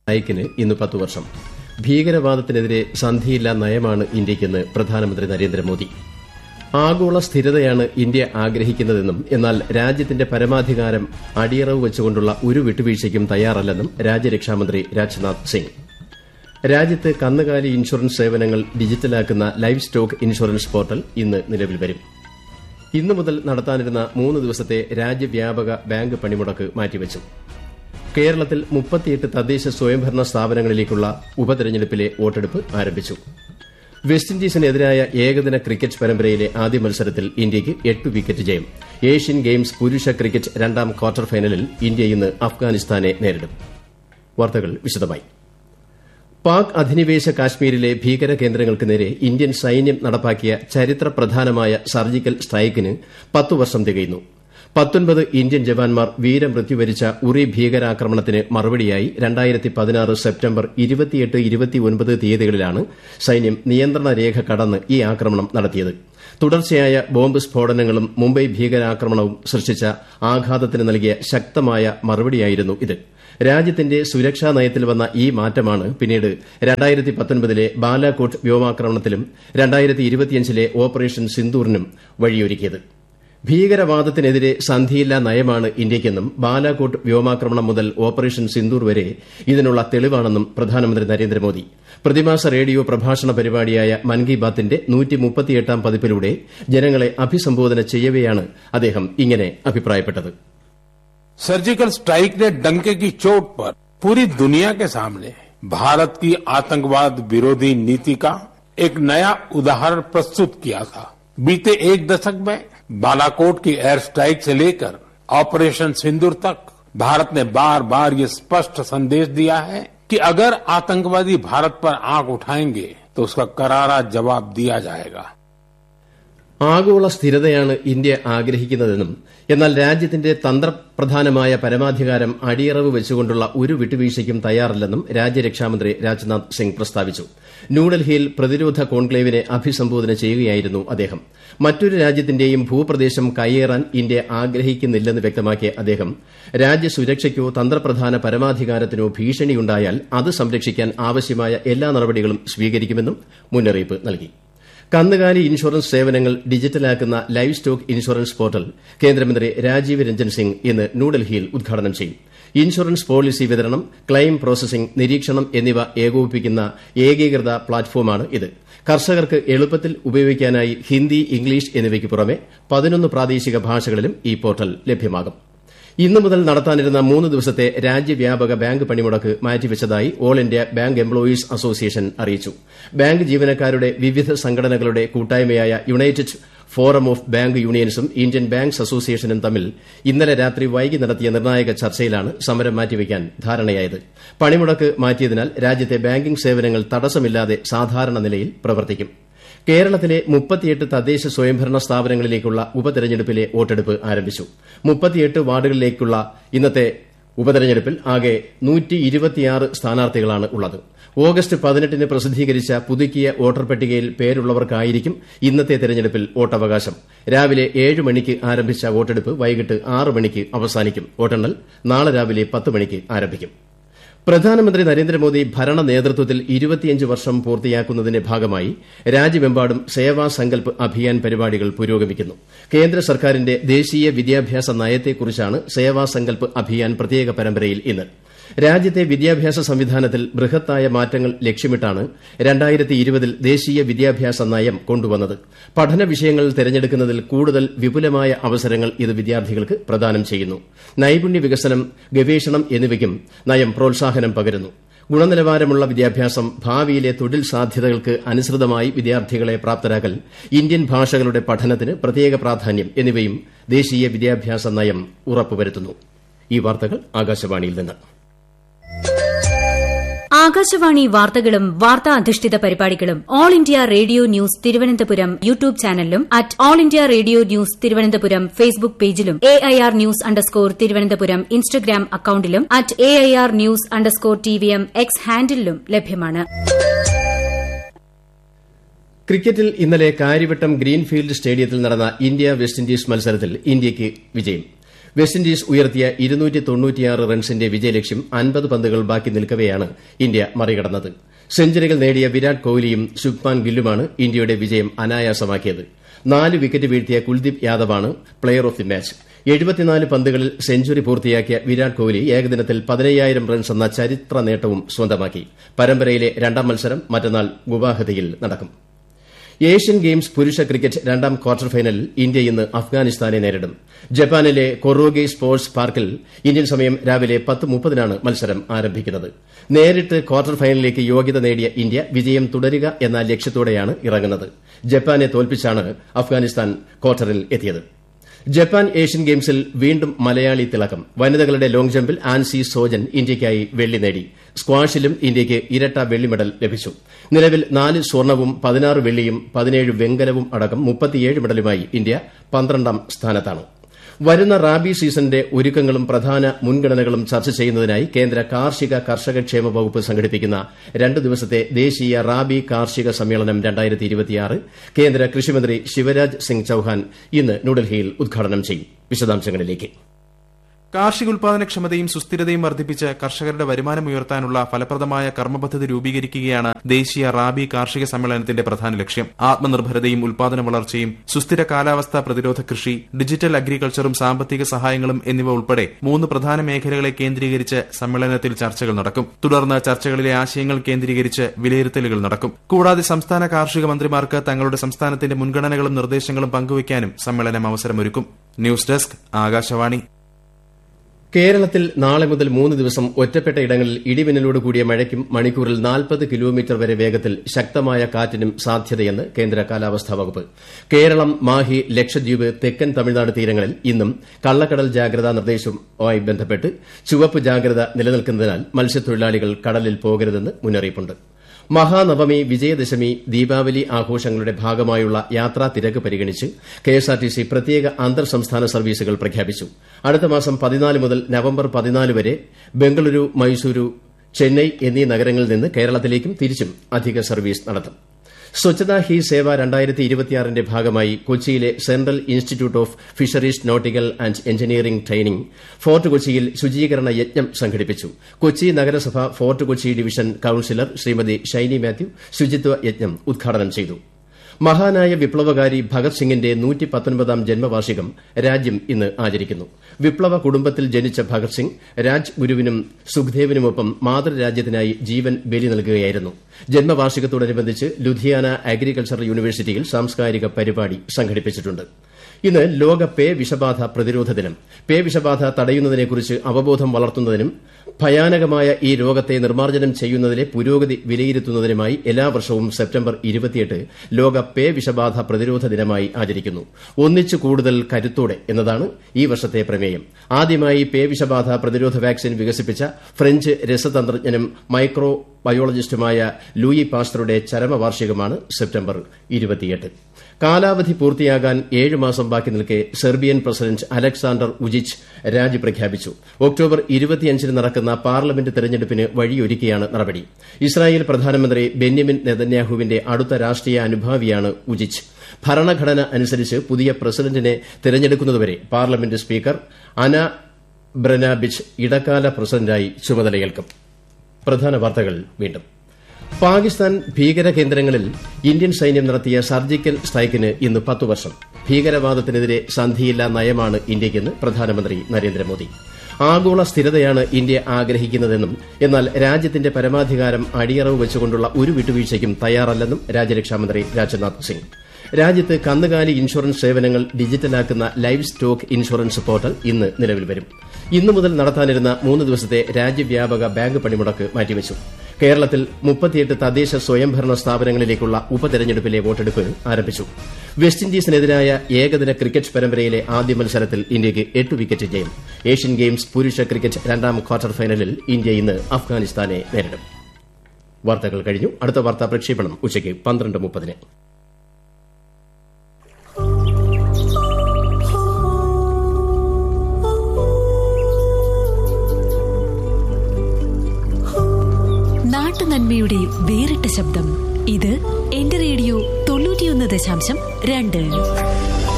നായിക്കിന് ഇന്ന് പത്ത് വർഷം ഭീകരവാദത്തിനെതിരെ സന്ധിയില്ലാ നയമാണ് ഇന്ത്യയ്ക്കെന്ന് പ്രധാനമന്ത്രി നരേന്ദ്രമോദി ആഗോള സ്ഥിരതയാണ് ഇന്ത്യ ആഗ്രഹിക്കുന്നതെന്നും എന്നാൽ രാജ്യത്തിന്റെ പരമാധികാരം അടിയറവ് വെച്ചുകൊണ്ടുള്ള ഒരു വിട്ടുവീഴ്ചയ്ക്കും തയ്യാറല്ലെന്നും രാജ്യരക്ഷാമന്ത്രി രാജ്നാഥ് സിംഗ് രാജ്യത്ത് കന്നുകാലി ഇൻഷുറൻസ് സേവനങ്ങൾ ഡിജിറ്റലാക്കുന്ന ലൈവ് സ്റ്റോക്ക് ഇൻഷുറൻസ് പോർട്ടൽ ഇന്ന് നിലവിൽ വരും ഇന്നു മുതൽ നടത്താനിരുന്ന മൂന്ന് ദിവസത്തെ രാജ്യവ്യാപക ബാങ്ക് പണിമുടക്ക് മാറ്റിവച്ചു കേരളത്തിൽ മുപ്പത്തിയെട്ട് തദ്ദേശ സ്വയംഭരണ സ്ഥാപനങ്ങളിലേക്കുള്ള ഉപതെരഞ്ഞെടുപ്പിലെ വോട്ടെടുപ്പ് ആരംഭിച്ചു വെസ്റ്റ് ഇൻഡീസിനെതിരായ ഏകദിന ക്രിക്കറ്റ് പരമ്പരയിലെ ആദ്യ മത്സരത്തിൽ ഇന്ത്യയ്ക്ക് എട്ട് വിക്കറ്റ് ജയം ഏഷ്യൻ ഗെയിംസ് പുരുഷ ക്രിക്കറ്റ് രണ്ടാം ക്വാർട്ടർ ഫൈനലിൽ ഇന്ത്യ ഇന്ന് അഫ്ഗാനിസ്ഥാനെ നേരിടും വാർത്തകൾ വിശദമായി പാക് അധിനിവേശ കാശ്മീരിലെ ഭീകര കേന്ദ്രങ്ങൾക്ക് നേരെ ഇന്ത്യൻ സൈന്യം നടപ്പാക്കിയ ചരിത്രപ്രധാനമായ സർജിക്കൽ സ്ട്രൈക്കിന് പത്തു വർഷം തികയുന്നു പത്തൊൻപത് ഇന്ത്യൻ ജവാന്മാർ വീരമൃത്യു വരിച്ച ഉറി ഭീകരാക്രമണത്തിന് മറുപടിയായി രണ്ടായിരത്തി പതിനാറ് സെപ്റ്റംബർ ഇരുപത്തിയെട്ട് ഇരുപത്തിയൊൻപത് തീയതികളിലാണ് സൈന്യം നിയന്ത്രണ രേഖ കടന്ന് ഈ ആക്രമണം നടത്തിയത് തുടർച്ചയായ ബോംബ് സ്ഫോടനങ്ങളും മുംബൈ ഭീകരാക്രമണവും സൃഷ്ടിച്ച ആഘാതത്തിന് നൽകിയ ശക്തമായ മറുപടിയായിരുന്നു ഇത് രാജ്യത്തിന്റെ സുരക്ഷാ നയത്തിൽ വന്ന ഈ മാറ്റമാണ് പിന്നീട് രണ്ടായിരത്തി പത്തൊൻപതിലെ ബാലാകോട്ട് വ്യോമാക്രമണത്തിലും രണ്ടായിരത്തി ഇരുപത്തിയഞ്ചിലെ ഓപ്പറേഷൻ സിന്ദൂറിനും വഴിയൊരുക്കിയത് ഭീകരവാദത്തിനെതിരെ സന്ധിയില്ലാ നയമാണ് ഇന്ത്യയ്ക്കെന്നും ബാലാകോട്ട് വ്യോമാക്രമണം മുതൽ ഓപ്പറേഷൻ സിന്ദൂർ വരെ ഇതിനുള്ള തെളിവാണെന്നും പ്രധാനമന്ത്രി നരേന്ദ്രമോദി പ്രതിമാസ റേഡിയോ പ്രഭാഷണ പരിപാടിയായ മൻ കി ബാത്തിന്റെ നൂറ്റിമുപ്പത്തിയെട്ടാം പതിപ്പിലൂടെ ജനങ്ങളെ അഭിസംബോധന ചെയ്യവെയാണ് അദ്ദേഹം ഇങ്ങനെ അഭിപ്രായപ്പെട്ടത് सर्जिकल स्ट्राइक ने डंके की चोट पर पूरी दुनिया के सामने भारत की आतंकवाद विरोधी नीति का एक नया उदाहरण प्रस्तुत किया था बीते एक दशक में बालाकोट की एयर स्ट्राइक से लेकर ऑपरेशन सिंदूर तक भारत ने बार बार ये स्पष्ट संदेश दिया है कि अगर आतंकवादी भारत पर आंख उठाएंगे तो उसका करारा जवाब दिया जाएगा ആഗോള സ്ഥിരതയാണ് ഇന്ത്യ ആഗ്രഹിക്കുന്നതെന്നും എന്നാൽ രാജ്യത്തിന്റെ തന്ത്രപ്രധാനമായ പരമാധികാരം അടിയറവ് വെച്ചുകൊണ്ടുള്ള ഒരു വിട്ടുവീഴ്ചയ്ക്കും തയ്യാറല്ലെന്നും രാജ്യരക്ഷാമന്ത്രി രാജ്നാഥ് സിംഗ് പ്രസ്താവിച്ചു ന്യൂഡൽഹിയിൽ പ്രതിരോധ കോൺക്ലേവിനെ അഭിസംബോധന ചെയ്യുകയായിരുന്നു അദ്ദേഹം മറ്റൊരു രാജ്യത്തിന്റെയും ഭൂപ്രദേശം കയ്യേറാൻ ഇന്ത്യ ആഗ്രഹിക്കുന്നില്ലെന്ന് വ്യക്തമാക്കിയ അദ്ദേഹം രാജ്യസുരക്ഷയ്ക്കോ തന്ത്രപ്രധാന പരമാധികാരത്തിനോ ഭീഷണിയുണ്ടായാൽ അത് സംരക്ഷിക്കാൻ ആവശ്യമായ എല്ലാ നടപടികളും സ്വീകരിക്കുമെന്നും മുന്നറിയിപ്പ് നൽകി കന്നുകാലി ഇൻഷുറൻസ് സേവനങ്ങൾ ഡിജിറ്റലാക്കുന്ന ലൈവ് സ്റ്റോക്ക് ഇൻഷുറൻസ് പോർട്ടൽ കേന്ദ്രമന്ത്രി രാജീവ് രഞ്ജൻ സിംഗ് ഇന്ന് ന്യൂഡൽഹിയിൽ ഉദ്ഘാടനം ചെയ്യും ഇൻഷുറൻസ് പോളിസി വിതരണം ക്ലെയിം പ്രോസസിംഗ് നിരീക്ഷണം എന്നിവ ഏകോപിപ്പിക്കുന്ന ഏകീകൃത പ്ലാറ്റ്ഫോമാണ് ഇത് കർഷകർക്ക് എളുപ്പത്തിൽ ഉപയോഗിക്കാനായി ഹിന്ദി ഇംഗ്ലീഷ് എന്നിവയ്ക്ക് പുറമെ പതിനൊന്ന് പ്രാദേശിക ഭാഷകളിലും ഈ പോർട്ടൽ ലഭ്യമാകും ഇന്നു മുതൽ നടത്താനിരുന്ന മൂന്ന് ദിവസത്തെ രാജ്യവ്യാപക ബാങ്ക് പണിമുടക്ക് മാറ്റിവച്ചതായി all India bank employees association അറിയിച്ചു ബാങ്ക് ജീവനക്കാരുടെ വിവിധ സംഘടനകളുടെ കൂട്ടായ്മയായ യുണൈറ്റഡ് ഫോറം ഓഫ് ബാങ്ക് യൂണിയൻസും ഇന്ത്യൻ ബാങ്ക്സ് അസോസിയേഷനും തമ്മിൽ ഇന്നലെ രാത്രി വൈകി നടത്തിയ നിർണായക ചർച്ചയിലാണ് സമരം മാറ്റിവയ്ക്കാൻ ധാരണയായത് പണിമുടക്ക് മാറ്റിയതിനാൽ രാജ്യത്തെ ബാങ്കിംഗ് സേവനങ്ങൾ തടസ്സമില്ലാതെ സാധാരണ നിലയിൽ പ്രവർത്തിക്കും കേരളത്തിലെ മുപ്പത്തിയെട്ട് തദ്ദേശ സ്വയംഭരണ സ്ഥാപനങ്ങളിലേക്കുള്ള ഉപതെരഞ്ഞെടുപ്പിലെ വോട്ടെടുപ്പ് ആരംഭിച്ചു മുപ്പത്തിയെട്ട് വാർഡുകളിലേക്കുള്ള ഇന്നത്തെ ഉപതെരഞ്ഞെടുപ്പിൽ ആകെ സ്ഥാനാർത്ഥികളാണ് ഉള്ളത് ഓഗസ്റ്റ് പതിനെട്ടിന് പ്രസിദ്ധീകരിച്ച പുതുക്കിയ വോട്ടർ പട്ടികയിൽ പേരുള്ളവർക്കായിരിക്കും ഇന്നത്തെ തെരഞ്ഞെടുപ്പിൽ വോട്ടവകാശം രാവിലെ ഏഴ് മണിക്ക് ആരംഭിച്ച വോട്ടെടുപ്പ് വൈകിട്ട് ആറ് മണിക്ക് അവസാനിക്കും വോട്ടെണ്ണൽ നാളെ രാവിലെ പത്ത് മണിക്ക് ആരംഭിക്കും പ്രധാനമന്ത്രി നരേന്ദ്രമോദി ഭരണ നേതൃത്വത്തിൽ ഇരുപത്തിയഞ്ച് വർഷം പൂർത്തിയാക്കുന്നതിന്റെ ഭാഗമായി രാജ്യമെമ്പാടും സേവാ സങ്കൽപ് അഭിയാൻ പരിപാടികൾ പുരോഗമിക്കുന്നു കേന്ദ്ര സർക്കാരിന്റെ ദേശീയ വിദ്യാഭ്യാസ നയത്തെക്കുറിച്ചാണ് സേവാ സങ്കൽപ് അഭിയാൻ പ്രത്യേക പരമ്പരയിൽ ഇന്ന് രാജ്യത്തെ വിദ്യാഭ്യാസ സംവിധാനത്തിൽ ബൃഹത്തായ മാറ്റങ്ങൾ ലക്ഷ്യമിട്ടാണ് രണ്ടായിരത്തി ഇരുപതിൽ ദേശീയ വിദ്യാഭ്യാസ നയം കൊണ്ടുവന്നത് പഠന വിഷയങ്ങൾ തിരഞ്ഞെടുക്കുന്നതിൽ കൂടുതൽ വിപുലമായ അവസരങ്ങൾ ഇത് വിദ്യാർത്ഥികൾക്ക് പ്രദാനം ചെയ്യുന്നു നൈപുണ്യ വികസനം ഗവേഷണം എന്നിവയ്ക്കും നയം പ്രോത്സാഹനം പകരുന്നു ഗുണനിലവാരമുള്ള വിദ്യാഭ്യാസം ഭാവിയിലെ തൊഴിൽ സാധ്യതകൾക്ക് അനുസൃതമായി വിദ്യാർത്ഥികളെ പ്രാപ്തരാക്കൽ ഇന്ത്യൻ ഭാഷകളുടെ പഠനത്തിന് പ്രത്യേക പ്രാധാന്യം എന്നിവയും ദേശീയ വിദ്യാഭ്യാസ നയം ഉറപ്പുവരുത്തുന്നു ഈ വാർത്തകൾ ആകാശവാണിയിൽ നിന്ന് ആകാശവാണി വാർത്തകളും വാർത്താ അധിഷ്ഠിത പരിപാടികളും all India radio news Thiruvananthapuram YouTube ചാനലിലും at all India radio news Thiruvananthapuram Facebook പേജിലും A I R news underscore Thiruvananthapuram Instagram അക്കൌണ്ടിലും at A I R news underscore T V M X ഹാൻഡിലും ലഭ്യമാണ് ക്രിക്കറ്റിൽ ഇന്നലെ കാര്യവട്ടം ഗ്രീൻഫീൽഡ് സ്റ്റേഡിയത്തിൽ നടന്ന ഇന്ത്യ വെസ്റ്റ് ഇൻഡീസ് മത്സരത്തിൽ ഇന്ത്യയ്ക്ക് വിജയം വെസ്റ്റ് ഇൻഡീസ് ഉയർത്തിയ ഇരുന്നൂറ്റി തൊണ്ണൂറ്റിയാറ് റൺസിന്റെ വിജയലക്ഷ്യം അൻപത് പന്തുകൾ ബാക്കി നിൽക്കവെയാണ് ഇന്ത്യ മറികടന്നത് സെഞ്ചുറികൾ നേടിയ വിരാട് കോഹ്ലിയും ശുഭ്മാൻ ഗില്ലുമാണ് ഇന്ത്യയുടെ വിജയം അനായാസമാക്കിയത് നാല് വിക്കറ്റ് വീഴ്ത്തിയ കുൽദീപ് യാദവാണ് പ്ലെയർ ഓഫ് ദി മാച്ച് എഴുപത്തിനാല് പന്തുകളിൽ സെഞ്ചുറി പൂർത്തിയാക്കിയ വിരാട് കോഹ്ലി ഏകദിനത്തിൽ പതിനയ്യായിരം റൺസ് എന്ന ചരിത്ര നേട്ടവും സ്വന്തമാക്കി പരമ്പരയിലെ രണ്ടാം മത്സരം മറ്റന്നാൾ ഗുവാഹത്തിയിൽ നടക്കും ഏഷ്യൻ ഗെയിംസ് പുരുഷ ക്രിക്കറ്റ് രണ്ടാം ക്വാർട്ടർ ഫൈനലിൽ ഇന്ത്യ ഇന്ന് അഫ്ഗാനിസ്ഥാനെ നേരിടും ജപ്പാനിലെ കൊറോഗെ സ്പോർട്സ് പാർക്കിൽ ഇന്ത്യൻ സമയം രാവിലെ പത്ത് മുപ്പതിനാണ് മത്സരം ആരംഭിക്കുന്നത് നേരിട്ട് ക്വാർട്ടർ ഫൈനലിലേക്ക് യോഗ്യത നേടിയ ഇന്ത്യ വിജയം തുടരുക എന്ന ലക്ഷ്യത്തോടെയാണ് ഇറങ്ങുന്നത് ജപ്പാനെ തോൽപ്പിച്ചാണ് അഫ്ഗാനിസ്ഥാൻ ക്വാർട്ടറിൽ എത്തിയത് ജപ്പാൻ ഏഷ്യൻ ഗെയിംസിൽ വീണ്ടും മലയാളി തിളക്കം വനിതകളുടെ ലോങ് ജമ്പിൽ ആൻസി സോജൻ ഇന്ത്യയ്ക്കായി വെള്ളി നേടി സ്ക്വാഷിലും ഇന്ത്യയ്ക്ക് ഇരട്ട വെള്ളി മെഡൽ ലഭിച്ചു നിലവിൽ നാല് സ്വർണവും പതിനാറ് വെള്ളിയും പതിനേഴ് വെങ്കലവും അടക്കം മുപ്പത്തിയേഴ് മെഡലുമായി ഇന്ത്യ പന്ത്രണ്ടാം സ്ഥാനത്താണ് വരുന്ന റാബി സീസണിന്റെ ഒരുക്കങ്ങളും പ്രധാന മുൻഗണനകളും ചർച്ച ചെയ്യുന്നതിനായി കേന്ദ്ര കാർഷിക കർഷക ക്ഷേമ വകുപ്പ് സംഘടിപ്പിക്കുന്ന രണ്ട് ദിവസത്തെ ദേശീയ റാബി കാർഷിക സമ്മേളനം കേന്ദ്ര കൃഷിമന്ത്രി ശിവരാജ് സിംഗ് ചൌഹാൻ ഇന്ന് ന്യൂഡൽഹിയിൽ ഉദ്ഘാടനം ചെയ്യും വിശദാംശങ്ങളിലേക്ക് കാർഷികോൽപാദനക്ഷമതയും സുസ്ഥിരതയും വർദ്ധിപ്പിച്ച് കർഷകരുടെ വരുമാനം ഉയർത്താനുള്ള ഫലപ്രദമായ കർമ്മപദ്ധതി രൂപീകരിക്കുകയാണ് ദേശീയ റാബി കാർഷിക സമ്മേളനത്തിന്റെ പ്രധാന ലക്ഷ്യം ആത്മനിർഭരതയും ഉൽപാദന വളർച്ചയും സുസ്ഥിര കാലാവസ്ഥാ പ്രതിരോധ കൃഷി ഡിജിറ്റൽ അഗ്രികൾച്ചറും സാമ്പത്തിക സഹായങ്ങളും എന്നിവ ഉൾപ്പെടെ മൂന്ന് പ്രധാന മേഖലകളെ കേന്ദ്രീകരിച്ച് സമ്മേളനത്തിൽ ചർച്ചകൾ നടക്കും തുടർന്ന് ചർച്ചകളിലെ ആശയങ്ങൾ കേന്ദ്രീകരിച്ച് വിലയിരുത്തലുകൾ നടക്കും കൂടാതെ സംസ്ഥാന കാർഷിക മന്ത്രിമാർക്ക് തങ്ങളുടെ സംസ്ഥാനത്തിന്റെ മുൻഗണനകളും നിർദ്ദേശങ്ങളും പങ്കുവയ്ക്കാനും സമ്മേളനം അവസരമൊരുക്കും ന്യൂസ് ഡെസ്ക് ആകാശവാണി കേരളത്തിൽ നാളെ മുതൽ മൂന്ന് ദിവസം ഒറ്റപ്പെട്ട ഇടങ്ങളിൽ ഇടിമിന്നലോട് കൂടിയ മഴയ്ക്കും മണിക്കൂറിൽ നാൽപ്പത് കിലോമീറ്റർ വരെ വേഗത്തിൽ ശക്തമായ കാറ്റിനും സാധ്യതയെന്ന് കേന്ദ്ര കാലാവസ്ഥാ വകുപ്പ് കേരളം മാഹി ലക്ഷദ്വീപ് തെക്കൻ തമിഴ്നാട് തീരങ്ങളിൽ ഇന്നും കള്ളക്കടൽ ജാഗ്രതാ നിർദ്ദേശവുമായി ബന്ധപ്പെട്ട് ചുവപ്പ് ജാഗ്രത നിലനിൽക്കുന്നതിനാൽ മത്സ്യത്തൊഴിലാളികൾ കടലിൽ പോകരുതെന്ന് മുന്നറിയിപ്പുണ്ട് മഹാനവമി വിജയദശമി ദീപാവലി ആഘോഷങ്ങളുടെ ഭാഗമായുള്ള യാത്രാ തിരക്ക് പരിഗണിച്ച് കെഎസ്ആർടിസി പ്രത്യേക അന്തർ സംസ്ഥാന സർവീസുകൾ പ്രഖ്യാപിച്ചു അടുത്ത മാസം പതിനാല് മുതൽ നവംബർ പതിനാല് വരെ ബംഗളൂരു മൈസൂരു ചെന്നൈ എന്നീ നഗരങ്ങളിൽ നിന്ന് കേരളത്തിലേക്കും തിരിച്ചും അധിക സർവീസ് നടത്തും സ്വച്ഛതാ ഹി സേവ രണ്ടായിരത്തി ഇരുപത്തിയാറിന്റെ ഭാഗമായി കൊച്ചിയിലെ central institute of fisheries nautical and engineering training fort കൊച്ചിയിൽ ശുചീകരണ യജ്ഞം സംഘടിപ്പിച്ചു കൊച്ചി നഗരസഭ fort Kochi division councillor Shrimati Shiny Mathew ശുചിത്വ യജ്ഞം ഉദ്ഘാടനം ചെയ്തു മഹാനായ വിപ്ലവകാരി ഭഗത് സിംഗിന്റെ നൂറ്റി പത്തൊൻപതാം ജന്മവാർഷികം രാജ്യം ഇന്ന് ആചരിക്കുന്നു വിപ്ലവ കുടുംബത്തിൽ ജനിച്ച ഭഗത് സിംഗ് രാജ്ഗുരുവിനും സുഖ്ദേവിനുമൊപ്പം മാതൃരാജ്യത്തിനായി ജീവൻ ബലി നൽകുകയായിരുന്നു ജന്മവാർഷികത്തോടനുബന്ധിച്ച് ലുധിയാന അഗ്രികൾച്ചർ യൂണിവേഴ്സിറ്റിയിൽ സാംസ്കാരിക പരിപാടി സംഘടിപ്പിച്ചിട്ടുണ്ട് ഇന്ന് ലോക പേ വിഷബാധ പ്രതിരോധ ദിനം പേ വിഷബാധ തടയുന്നതിനെക്കുറിച്ച് അവബോധം വളർത്തുന്നതിനും ഭയാനകമായ ഈ രോഗത്തെ നിർമ്മാർജ്ജനം ചെയ്യുന്നതിലെ പുരോഗതി വിലയിരുത്തുന്നതിനുമായി എല്ലാ വർഷവും സെപ്റ്റംബർ ഇരുപത്തിയെട്ട് ലോക പേ വിഷബാധ പ്രതിരോധ ദിനമായി ആചരിക്കുന്നു ഒന്നിച്ചു കൂടുതൽ കരുത്തോടെ എന്നതാണ് ഈ വർഷത്തെ പ്രമേയം ആദ്യമായി പേ വിഷബാധ പ്രതിരോധ വാക്സിൻ വികസിപ്പിച്ച ഫ്രഞ്ച് രസതന്ത്രജ്ഞനും മൈക്രോ ബയോളജിസ്റ്റുമായ ലൂയി പാസ്റ്ററുടെ ചരമവാർഷികമാണ് സെപ്റ്റംബർ ഇരുപത്തിയെട്ട് കാലാവധി പൂർത്തിയാകാൻ ഏഴ് മാസം ബാക്കി നിൽക്കെ സെർബിയൻ പ്രസിഡന്റ് അലക്സാണ്ടർ ഉജിച്ച് രാജി പ്രഖ്യാപിച്ചു ഒക്ടോബർ ഇരുപത്തിയഞ്ചിന് നടക്കുന്ന പാർലമെന്റ് തെരഞ്ഞെടുപ്പിന് വഴിയൊരുക്കിയാണ് നടപടി ഇസ്രായേൽ പ്രധാനമന്ത്രി ബെന്യമിൻ നെതന്യാഹുവിന്റെ അടുത്ത രാഷ്ട്രീയ അനുഭാവിയാണ് ഉജിച്ച് ഭരണഘടന അനുസരിച്ച് പുതിയ പ്രസിഡന്റിനെ തെരഞ്ഞെടുക്കുന്നതുവരെ പാർലമെന്റ് സ്പീക്കർ അന ബ്രനാബിച്ച് ഇടക്കാല പ്രസിഡന്റായി ചുമതലയേൽക്കും പ്രധാന വാർത്തകൾ വീണ്ടും പാകിസ്ഥാൻ ഭീകര കേന്ദ്രങ്ങളിൽ ഇന്ത്യൻ സൈന്യം നടത്തിയ സർജിക്കൽ സ്ട്രൈക്കിന് ഇന്ന് പത്തു വർഷം ഭീകരവാദത്തിനെതിരെ സന്ധിയില്ലാ നയമാണ് ഇന്ത്യയ്ക്കെന്ന് പ്രധാനമന്ത്രി നരേന്ദ്രമോദി ആഗോള സ്ഥിരതയാണ് ഇന്ത്യ ആഗ്രഹിക്കുന്നതെന്നും എന്നാൽ രാജ്യത്തിന്റെ പരമാധികാരം അടിയറവ് വെച്ചുകൊണ്ടുള്ള ഒരു വിട്ടുവീഴ്ചയ്ക്കും തയ്യാറല്ലെന്നും രാജ്യരക്ഷാമന്ത്രി രാജ്നാഥ് സിംഗ് രാജ്യത്ത് കന്നുകാലി ഇൻഷുറൻസ് സേവനങ്ങൾ ഡിജിറ്റലാക്കുന്ന ലൈവ് സ്റ്റോക്ക് ഇൻഷുറൻസ് പോർട്ടൽ ഇന്ന് നിലവിൽ വരും ഇന്നു മുതൽ നടത്താനിരുന്ന മൂന്ന് ദിവസത്തെ രാജ്യവ്യാപക ബാങ്ക് പണിമുടക്ക് മാറ്റിവച്ചു കേരളത്തിൽ മുപ്പത്തിയെട്ട് തദ്ദേശ സ്വയംഭരണ സ്ഥാപനങ്ങളിലേക്കുള്ള ഉപതെരഞ്ഞെടുപ്പിലെ വോട്ടെടുപ്പ് ആരംഭിച്ചു വെസ്റ്റ് ഇൻഡീസിനെതിരായ ഏകദിന ക്രിക്കറ്റ് പരമ്പരയിലെ ആദ്യ മത്സരത്തിൽ ഇന്ത്യയ്ക്ക് എട്ട് വിക്കറ്റ് ജയം ഏഷ്യൻ ഗെയിംസ് പുരുഷ ക്രിക്കറ്റ് രണ്ടാം ക്വാർട്ടർ ഫൈനലിൽ ഇന്ത്യ ഇന്ന് അഫ്ഗാനിസ്ഥാനെ നേരിടും വാർത്തകൾ കഴിഞ്ഞു അടുത്ത വാർത്താ പ്രക്ഷേപണം ഉച്ചയ്ക്ക് പന്ത്രണ്ട് മുപ്പതിന് നാട്ടുനന്മയുടെ വേറിട്ട ശബ്ദം ഇത് എന്റെ റേഡിയോ തൊണ്ണൂറ്റിയൊന്ന് ദശാംശം രണ്ട്